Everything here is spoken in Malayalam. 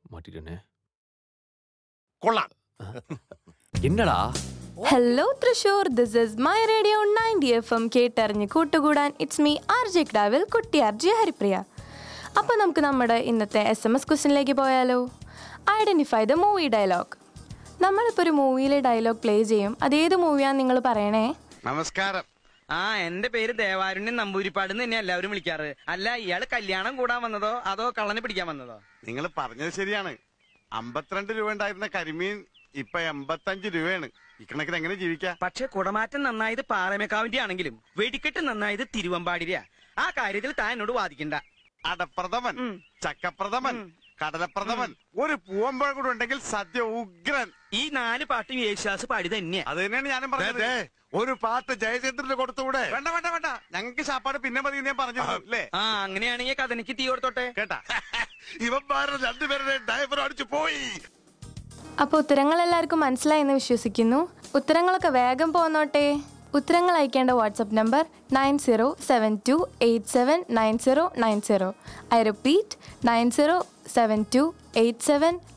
മാറ്റിട്ടേ കൊള്ളാം എന്നടാ hello Thrissur this is my radio ninety F M കേട്ടറിഞ്ഞ് കൂട്ടുകൂടാൻ ഇറ്റ്സ് മീ ആർ ജെ ക്ടാവിൽ കുട്ടി ആർ ജെ ഹരിപ്രിയ അപ്പോൾ നമുക്ക് നമ്മുടെ ഇന്നത്തെ എസ് എം എസ് ക്വസ്റ്റിനിലേക്ക് പോയാലോ ഐഡൻറ്റിഫൈ ദ മൂവി ഡയലോഗ് നമ്മളിപ്പോൾ ഒരു മൂവിയിലെ ഡയലോഗ് പ്ലേ ചെയ്യും അതേത് മൂവിയാന്ന് നിങ്ങൾ പറയണേ നമസ്കാരം ആ എന്റെ പേര് ദേവാരുണ്യൻ നമ്പൂരിപ്പാട് എന്ന് തന്നെ എല്ലാവരും വിളിക്കാറ് അല്ല ഇയാള് കല്യാണം കൂടാൻ വന്നതോ അതോ കള്ളനെ പിടിക്കാൻ വന്നതോ നിങ്ങൾ പറഞ്ഞത് ശരിയാണ് അമ്പത്തിരണ്ട് രൂപ ഉണ്ടായിരുന്ന കരിമീൻ ഇപ്പൊ എൺപത്തഞ്ച് രൂപയാണ് ഇക്കണക്കിന് എങ്ങനെ ജീവിക്കാം പക്ഷെ കുടമാറ്റം നന്നായത് പാറമേക്കാവിന്റെ ആണെങ്കിലും വെടിക്കെട്ട് നന്നായത് തിരുവമ്പാടിരിയ ആ കാര്യത്തിൽ താൻ എന്നോട് വാദിക്കണ്ട അടപ്രഥമൻ ഉം. ചക്കപ്രഥമൻ കടലപ്രഥമൻ ഒരു പൂവമ്പഴം കൂടെ ഉണ്ടെങ്കിൽ സദ്യ ഉഗ്രൻ ഈ നാല് പാട്ടും യേശുദാസ് പാടി തന്നെയാ അത് തന്നെയാണ് ഞാനും പറഞ്ഞത് ഒരു പാട്ട് ജയചന്ദ്രന് കൊടുത്തുകൂടെ വേണ്ട വേണ്ട വേണ്ട ഞങ്ങൾക്ക് ശാപ്പാട് പിന്നെ മതി എന്ന് ഞാൻ പറഞ്ഞു അല്ലേ ആ അങ്ങനെയാണെങ്കിൽ കഥനിക്ക് തീ കൊടുത്തോട്ടെ കേട്ടാ ഇവന്മാരുടെ രണ്ടുപേരുടെ ഡ്രൈവർ അടിച്ചു പോയി അപ്പോൾ ഉത്തരങ്ങൾ എല്ലാവർക്കും മനസ്സിലായെന്ന് വിശ്വസിക്കുന്നു ഉത്തരങ്ങളൊക്കെ വേഗം പോന്നോട്ടെ ഉത്തരങ്ങൾ അയക്കേണ്ട WhatsApp number nine zero seven two eight seven nine zero nine zero I repeat nine zero seven two eight seven